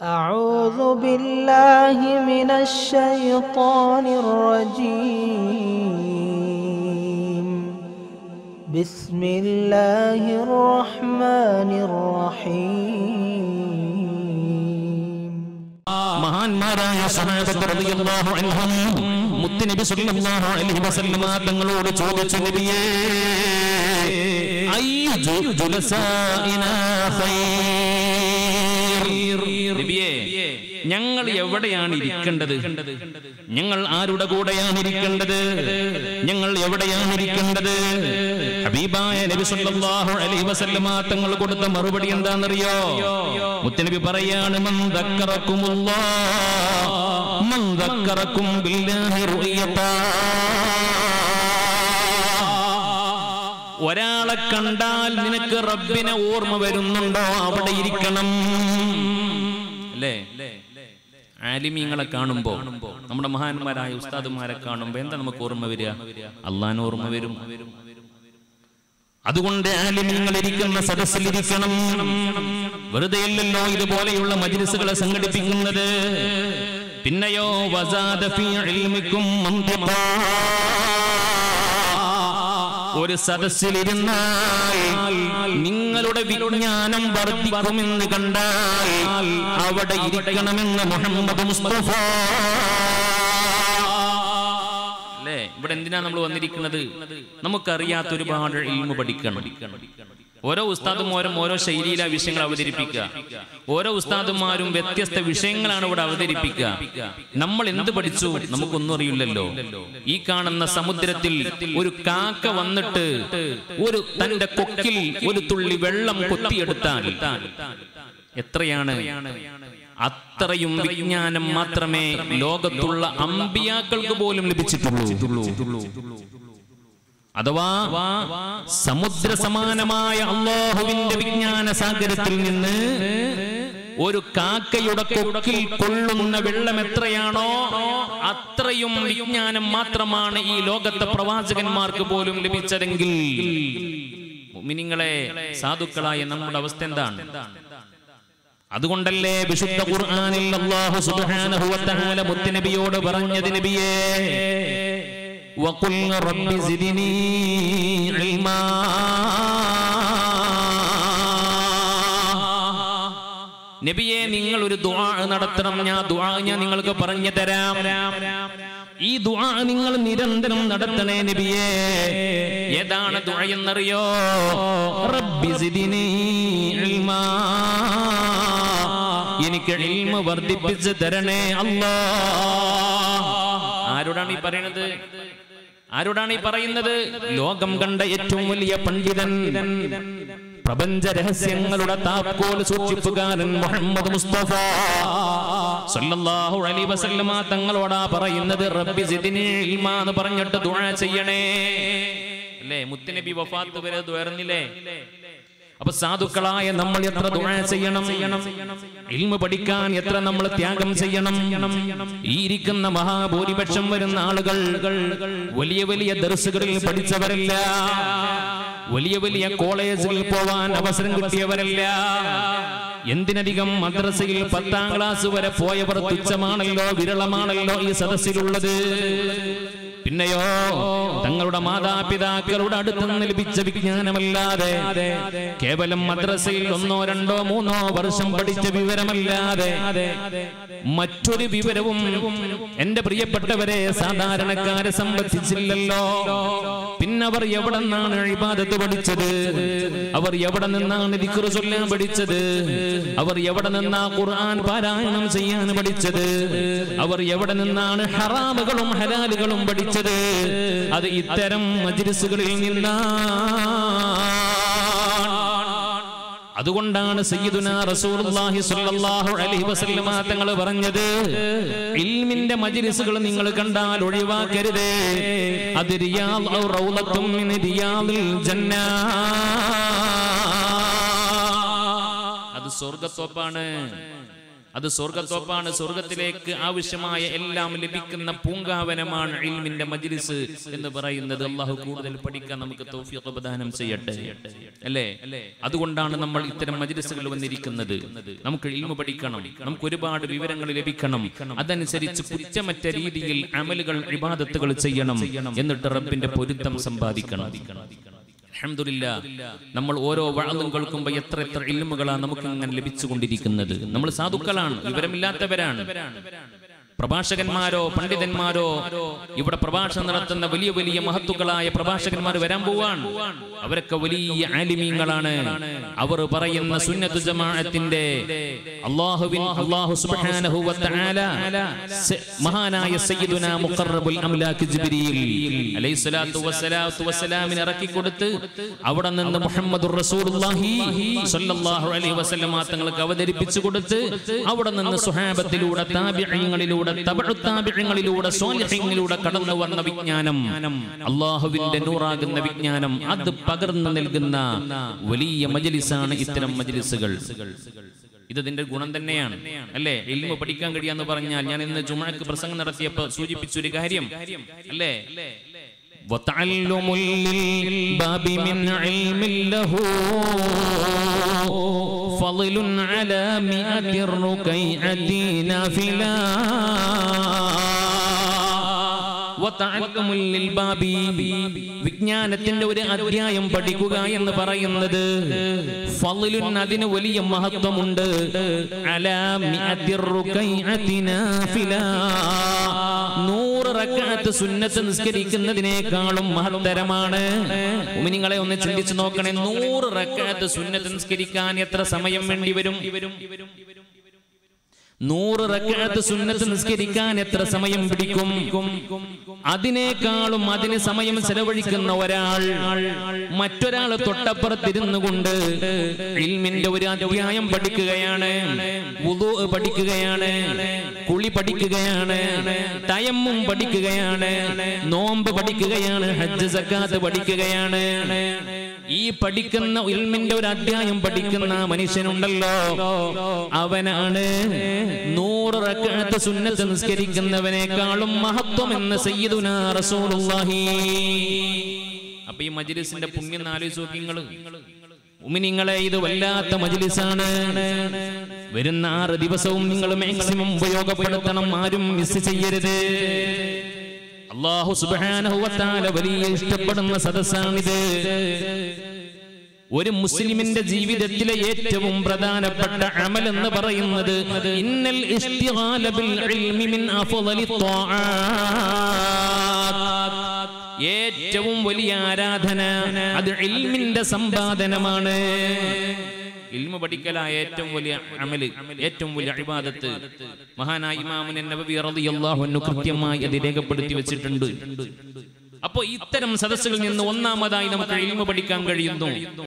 أعوذ بالله من الشيطان الرجيم بسم الله الرحمن الرحيم മഹാന്മാരായ സഹാബത്ത് റളിയല്ലാഹു അൻഹും മുത്തുനബി സല്ലല്ലാഹു അലൈഹി വസല്ലമ തങ്ങളോട് ചോദിച്ചു നബിയേ അയ്യു ജു- ജുലസാഇനാ ഖൈർ നബിയേ ഞങ്ങൾ എവിടെയാണ് ഇരിക്കേണ്ടത് ഞങ്ങൾ ആരുടെ കൂടെയാണ് ഇരിക്കേണ്ടത് ഞങ്ങൾ എവിടെയാണ് ഇരിക്കേണ്ടത് ഹബീബായ നബി സല്ലല്ലാഹു അലൈഹി വസല്ലമ തങ്ങൾ കൊടുത്ത മറുപടി എന്താണെന്നറിയോ മുത്തനബി പറയാണ് മൻ ദക്കറക്കുമുല്ലാഹ് മൻ ദക്കറക്കും ബില്ലാഹി റുയത്താ ഒരാളെ കണ്ടാൽ നിനക്ക് റബ്ബിനെ ഓർമ്മ വരുന്നുണ്ടോ അവിടെ ഇരിക്കണം അല്ലേ ആലിമീങ്ങളെ കാണുമ്പോ നമ്മുടെ മഹാന്മാരായ ഉസ്താദുമാരെ കാണുമ്പോ എന്താ നമുക്ക് ഓർമ്മ വരിക അള്ളാൻ ഓർമ്മ വരും അതുകൊണ്ട് ആലിമീങ്ങൾ ഇരിക്കുന്ന സദസ്സിലിരിക്കണം വെറുതെ അല്ലല്ലോ ഇതുപോലെയുള്ള മജ്ലിസുകളെ സംഘടിപ്പിക്കുന്നത് പിന്നെയോ വസാദ ഫീ ഇൽമിക്കും മന്തിഖാ. ഒരു സദസ്സിലിരുന്നാൽ നിങ്ങളുടെ വിജ്ഞാനം വർദ്ധിക്കുമെന്ന് കണ്ടാൽ അവിടെ ഇരിക്കണമെന്ന് മുഹമ്മദ് മുസ്തഫ അല്ലേ ഇവിടെ എന്തിനാ നമ്മൾ വന്നിരിക്കുന്നത് നമുക്കറിയാത്ത ഒരുപാട് ഇൽമ പഠിക്കണം ഓരോ ഉസ്താദും ഓരോ ഓരോ ശൈലിയിലെ വിഷയങ്ങൾ അവതരിപ്പിക്കുക ഓരോ ഉസ്താദുമാരും വ്യത്യസ്ത വിഷയങ്ങളാണ് ഇവിടെ അവതരിപ്പിക്കുക നമ്മൾ എന്ത് പഠിച്ചു നമുക്കൊന്നും അറിയില്ലല്ലോ ഈ കാണുന്ന സമുദ്രത്തിൽ ഒരു കാക്ക വന്നിട്ട് ഒരു തന്റെ കൊക്കിൽ ഒരു തുള്ളി വെള്ളം കൊത്തിയെടുത്താൽ എത്രയാണ് അത്രയും വിജ്ഞാനം മാത്രമേ ലോകത്തുള്ള അമ്പിയാക്കൾക്ക് പോലും ലഭിച്ചിട്ടുള്ളൂ അഥവാ സമുദ്ര സമാനമായ അള്ളാഹുവിന്റെ വിജ്ഞാന സാഗരത്തിൽ നിന്ന് ഒരു കാക്കയുടെ കൊക്കിൽ കൊള്ളുന്ന വെള്ളം എത്രയാണോ അത്രയും വിജ്ഞാനം മാത്രമാണ് ഈ ലോകത്തെ പ്രവാചകന്മാർക്ക് പോലും ലഭിച്ചതെങ്കിൽ മിനിങ്ങളെ സാധുക്കളായ നമ്മുടെ അവസ്ഥ എന്താണ് അതുകൊണ്ടല്ലേ വിശുദ്ധ ഖുർആനിൽ അല്ലാഹു സുബ്ഹാനഹു വ തആല മുത്തുനബിയോട് പറഞ്ഞത് നബിയേ വഖുൽ റബ്ബി സിദ്നി ഇൽമാ നബിയെ നിങ്ങൾ ഒരു ദുആ നടത്തണം ഞാൻ ദുആ ഞാൻ നിങ്ങൾക്ക് പറഞ്ഞു തരാം ഈ ദുആ നിങ്ങൾ നിരന്തരം നടത്തണേ നബിയേ ഏതാണ് ദുആ എന്നറിയോ റബ്ബി സിദ്നി ഇൽമാ എനിക്ക് ഇൽമ വർദ്ധിപ്പിച്ച് തരണേ അല്ലാ ആരോടാണ് ഈ പറയുന്നത് ആരോടാണ് ഈ പറയുന്നത് ലോകം കണ്ട ഏറ്റവും വലിയ പണ്ഡിതൻ പ്രപഞ്ച രഹസ്യങ്ങളുടെ താക്കോൽ സൂക്ഷിപ്പുകാരൻ മുഹമ്മദ് മുസ്തഫ സല്ലല്ലാഹു അലൈഹി വസല്ലമ തങ്ങളോടാ പറയുന്നത് റബ്ബി സിദ്നി ഇൽമാ എന്ന് പറഞ്ഞിട്ട് ദുആ ചെയ്യണേ അല്ലേ മുത്തുനബി വഫാത്ത് വരെ ദുആർന്നില്ലേ അപ്പൊ സാധുക്കളായ നമ്മൾ എത്ര ദുആ ചെയ്യണം ഇൽമ പഠിക്കാൻ എത്ര നമ്മൾ ത്യാഗം ചെയ്യണം ഈ ഇരിക്കുന്ന മഹാഭൂരിപക്ഷം വരുന്ന ആളുകൾ വലിയ വലിയ ദർസുകളിൽ പഠിച്ചവരല്ല വലിയ വലിയ കോളേജിൽ പോവാൻ അവസരം കിട്ടിയവരല്ല എന്തിനധികം മദ്രസയിൽ പത്താം ക്ലാസ് വരെ പോയവർ തുച്ഛമാണല്ലോ വിരളമാണല്ലോ ഈ സദസ്സിലുള്ളത് പിന്നെയോ തങ്ങളുടെ മാതാപിതാക്കളുടെ അടുത്ത് നിന്ന് ലഭിച്ച വിജ്ഞാനമല്ലാതെ കേവലം മദ്രസയിൽ ഒന്നോ രണ്ടോ മൂന്നോ വർഷം പഠിച്ച വിവരമല്ലാതെ മറ്റൊരു വിവരവും എന്റെ പ്രിയപ്പെട്ടവരെ സാധാരണക്കാരെ സംബന്ധിച്ചില്ലല്ലോ പിന്നവർ എവിടെ നിന്നാണ് ഇബാദത്ത് പഠിച്ചത് അവർ എവിടെ നിന്നാണ് ദിക്റ് ചൊല്ലാൻ പഠിച്ചത് അവർ എവിടെ നിന്നാ ഖുർആൻ പാരായണം ചെയ്യാൻ പഠിച്ചത് അവർ എവിടെ നിന്നാണ് ഹറാമുകളും ഹലാലുകളും പഠിച്ചത് അത് ഇത്തരം മജ്ലിസുകളിൽ നിന്നാണ് അതുകൊണ്ടാണ് സയ്യിദുന റസൂലുള്ളാഹി സ്വല്ലല്ലാഹു അലൈഹി വസല്ലമ തങ്ങൾ പറഞ്ഞത് ഇൽമിന്റെ മജ്ലിസുകൾ നിങ്ങൾ കണ്ടാൽ ഒഴിവാക്കരുത് അത് റിയാദ് ഔ റൗളത്തും മിൻ റിയാദിൽ ജന്ന അത് സ്വർഗത്തോപ്പാണ് അത് സ്വർഗത്തോപ്പാണ് സ്വർഗത്തിലേക്ക് ആവശ്യമായ എല്ലാം ലഭിക്കുന്ന പൂങ്കാവനമാണ് ഇൽമിന്റെ മജ്ലിസ് എന്ന് പറയുന്നത് അള്ളാഹു കൂടുതൽ പഠിക്കാൻ നമുക്ക് തൗഫീഖ് പ്രദാനം ചെയ്യട്ടെ അല്ലേ അതുകൊണ്ടാണ് നമ്മൾ ഇത്തരം മജ്ലിസുകൾ വന്നിരിക്കുന്നത് നമുക്ക് ഇൽമ പഠിക്കണം നമുക്ക് ഒരുപാട് വിവരങ്ങൾ ലഭിക്കണം അതനുസരിച്ച് കുറ്റമറ്റ രീതിയിൽ അമലുകൾ ഇബാദത്തുകൾ ചെയ്യണം എന്നിട്ട് റബ്ബിന്റെ പൊരുത്തം സമ്പാദിക്കണം അൽഹംദുലില്ലാ നമ്മൾ ഓരോ വാളും കേൾക്കുമ്പോൾ എത്ര എത്ര ഇൽമുകളാണ് നമുക്ക് ഇങ്ങനെ ലഭിച്ചുകൊണ്ടിരിക്കുന്നത് നമ്മൾ സാധുക്കളാണ് വിവരമില്ലാത്തവരാണ് പ്രഭാഷകന്മാരോ പണ്ഡിതന്മാരോ ഇവിടെ പ്രഭാഷണം നടത്തുന്ന വലിയ വലിയ മഹത്തുക്കളായ പ്രഭാഷകന്മാർ വരാൻ പോവാണ് അവരൊക്കെ വലിയ ആലിമീങ്ങളാണ് അവർ പറയുന്ന സുന്നത്തു ജമാഅത്തിന്റെ അല്ലാഹുവിൻ അല്ലാഹു സുബ്ഹാനഹു വ തആല സ- മഹാനായ സയ്യിദുന മുഖറബുൽ അംലാക്ക് ജിബ്രീൽ അലൈഹിസ്സലാത്തു വസ്സലാത്തു വസ്സലാമിനെ ഇറക്കി കൊടുത്ത് അവിടെ നിന്ന് മുഹമ്മദുർ റസൂലുള്ളാഹി സ്വല്ലല്ലാഹു അലൈഹി വസല്ലമ തങ്ങൾക്ക് അവതരിപ്പിച്ചു കൊടുത്ത് അവിടെ നിന്ന് സുഹാബത്തിലൂടെ താബിഈങ്ങളിലൂടെ തബഉ താബിഈങ്ങളിലൂടെ സ്വാലിഹീങ്ങളിലൂടെ കടന്നു വന്ന വിജ്ഞാനം അള്ളാഹുവിന്റെ നൂറാകുന്ന വിജ്ഞാനം അത് പകർന്നു നൽകുന്ന വലിയ മജ്ലിസാണ് ഇത്തരം മജ്ലിസുകൾ ഇത് ഇതിന്റെ ഗുണം തന്നെയാണ് അല്ലേ ഇൽമ പഠിക്കാൻ കഴിയാന്ന് പറഞ്ഞാൽ ഞാൻ ഇന്ന് ജുമഅക്ക് പ്രസംഗം നടത്തിയപ്പോൾ സൂചിപ്പിച്ചൊരു കാര്യം അല്ലേ وتعلم للباب من علم له فضل على مئة الركيعة نافلا وتعلم للباب വിജ്ഞാനത്തിന്റെ ഒരു അധ്യായം പഠിക്കുക എന്ന് പറയുന്നത് ഫളിലുൻ അതിന് വലിയ മഹത്വമുണ്ട് അലാ മിഅത്തി റുകൈഅത്തി നാഫിലാ നൂറ് റക്അത്ത് സുന്നത്ത് നിസ്കരിക്കുന്നതിനേക്കാളും മഹത്തരമാണ് നിങ്ങളെ ഒന്ന് ചിന്തിച്ചു നോക്കണേ നൂറ് റക്അത്ത് സുന്നത്ത് നിസ്കരിക്കാൻ എത്ര സമയം വേണ്ടി വരും നൂറ് റക്അത്ത് സുന്നത്ത് നിസ്കരിക്കാൻ എത്ര സമയം പിടിക്കും അതിനേക്കാളും അതിന് സമയം ചെലവഴിക്കുന്ന ഒരാൾ മറ്റൊരാൾ തൊട്ടപ്പുറത്തിരുന്നു കൊണ്ട് ഇൽമിന്റെ ഒരു അധ്യായം പഠിക്കുകയാണ് വുളു പഠിക്കുകയാണ് കുളി പഠിക്കുകയാണ് തയമ്മും പഠിക്കുകയാണ് നോമ്പ് പഠിക്കുകയാണ് ഹജ്ജ് സക്കാത്ത് പഠിക്കുകയാണ് ഈ പഠിക്കുന്ന ഇൽമിന്റെ ഒരു അധ്യായം പഠിക്കുന്ന മനുഷ്യനുണ്ടല്ലോ അവനാണ് നൂറ് റക്അത്ത് സുന്നത്ത് നിസ്കരിക്കുന്നവനേക്കാളും മഹത്വം എന്ന് സയ്യിദുനാ റസൂലുള്ളാഹി അപ്പൊ ഈ മജ്ലിസിന്റെ പുണ്യം ആലോചിച്ച് നോക്കി നിങ്ങള് ഉമിനിങ്ങളെ ഇത് വല്ലാത്ത മജ്ലിസാണ് വരുന്ന ആറ് ദിവസവും നിങ്ങൾ മാക്സിമം ഉപയോഗപ്പെടുത്തണം ആരും മിസ് ചെയ്യരുത് അള്ളാഹു സുബ്ഹാനഹു വ തആല വലിയ ഇഷ്ടപ്പെടുന്ന സദസ്സാണിത് ഒരു മുസ്ലിമിന്റെ ജീവിതത്തിലെ ഏറ്റവും പ്രധാനപ്പെട്ട അമൽ എന്ന് പറയുന്നത് ഇന്നൽ ഇസ്തിഗാല ബിൽ ഇൽമി മിൻ അഫ്ളലി ത്വാആത്ത്. ഏറ്റവും വലിയ ആരാധന അത് ഇൽമിന്റെ സമ്പാദനമാണ് ഇൽമ പഠിക്കലായ ഏറ്റവും വലിയ അമല് ഏറ്റവും വലിയ ഇബാദത്ത് മഹാനായ ഇമാമുൻ നബവി റളിയല്ലാഹു അൻഹു കൃത്യമായി അത് രേഖപ്പെടുത്തി വെച്ചിട്ടുണ്ട് അപ്പോ ഇത്തരം സദസ്സുകളിൽ നിന്ന് ഒന്നാമതായി നമുക്ക് ഇൽമ പഠിക്കാൻ കഴിയുന്നു